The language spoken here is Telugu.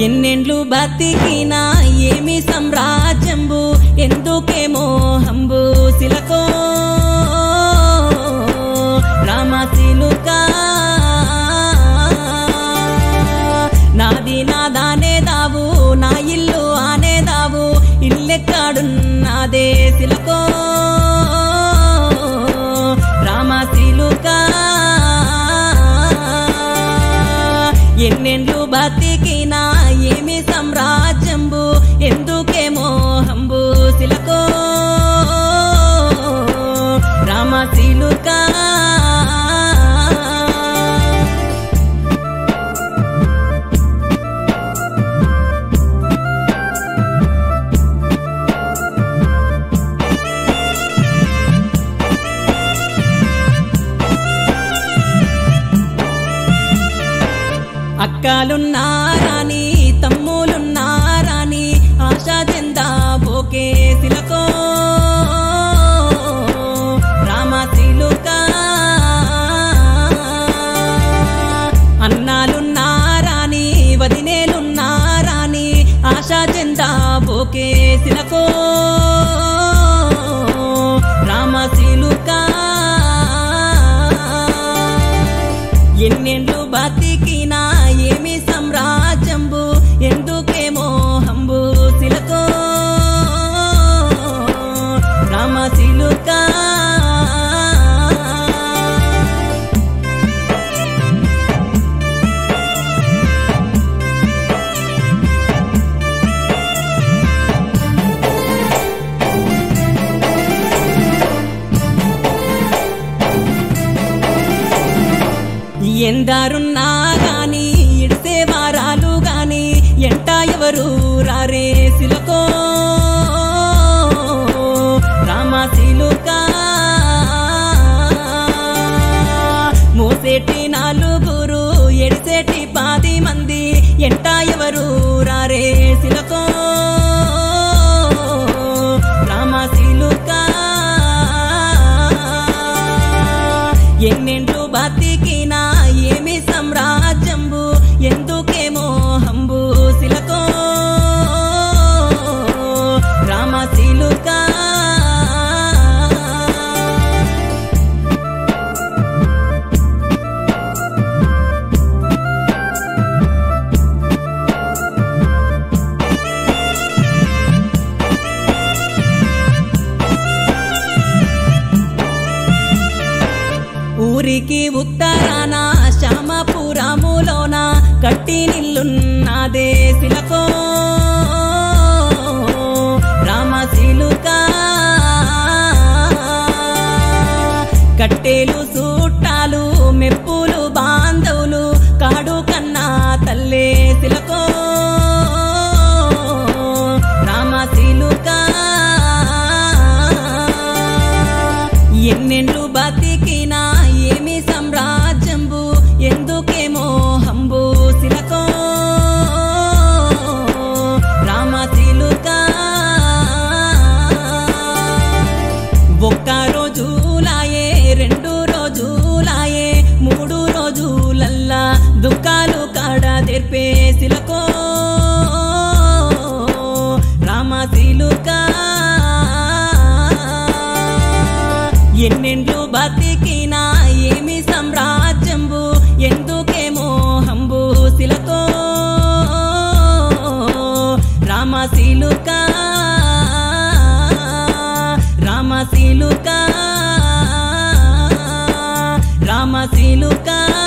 ఎన్నెండ్లు బతికినా ఏమి సామ్రాజ్యంబు ఎందుకేమో హంబు శిలకో రామశిలుక నాది నాదానే దావు నా ఇల్లు ఆనే దావు ఇల్లెక్కాడున్నదే శిలకో రామశిలుక ఎన్నెండ్లు బతికినా ఏమి సామ్రాజ్యంబు ఎందుకేమో హంబు శిలకో రామశిలుక అక్కలున్నారాని తమ్ములున్నారాని ఆశా చెందా బోకే శిలకో రామశిలుక అన్నాలున్నారాని వదినేలున్నారాని ఆశా చెందా బోకే శిలకో రామశిలుక ఎన్నెండ్లు బతికినా ఏమి సామ్రాజ్యంబు ఎందుకేమో హంబు శిలకో రామశిలుక ఎందారున్నా గాని ఇడిసే వారాలు గాని ఎంట ఎవరు రారే శిలకో రామశిలుక మోసేటి నాలుగురు ఎడిసేటి పాది మంది ఎంట ఎవరు రారే శిలకో రామశిలుక ఎన్నెండ్లు బతికినా ఏమి సామ్రాజ్యంబు ఎందుకేమో హంబు శిలకో రామశిలుక ఊరికి ఉత్తరాన శ్యామపురములోన కట్టి నిల్లున్నదే శిలకో రామశిలుక కట్టేలు సూట్టాలు మెప్పులు బాంధవులు కాడు కన్నా తల్లే శిలకో రామశిలుక ఎన్నెండ్లు బతికినా ఏమి సామ్రాజ్యంబు ఎందుకేమో హంబు శిలకో రామశిలుక ఒక్క రోజులాయే రెండు రోజులాయే మూడు రోజులల్లా దుఃఖాలు కాడ తెర్పే శిలకో రామశిలుక ఎన్నెండ్లు బతికినా ఏమి సామ్రాజ్యంబు ఎందుకేమో హంబు శిలకో రామశిలుక రామశిలుక రామశిలుక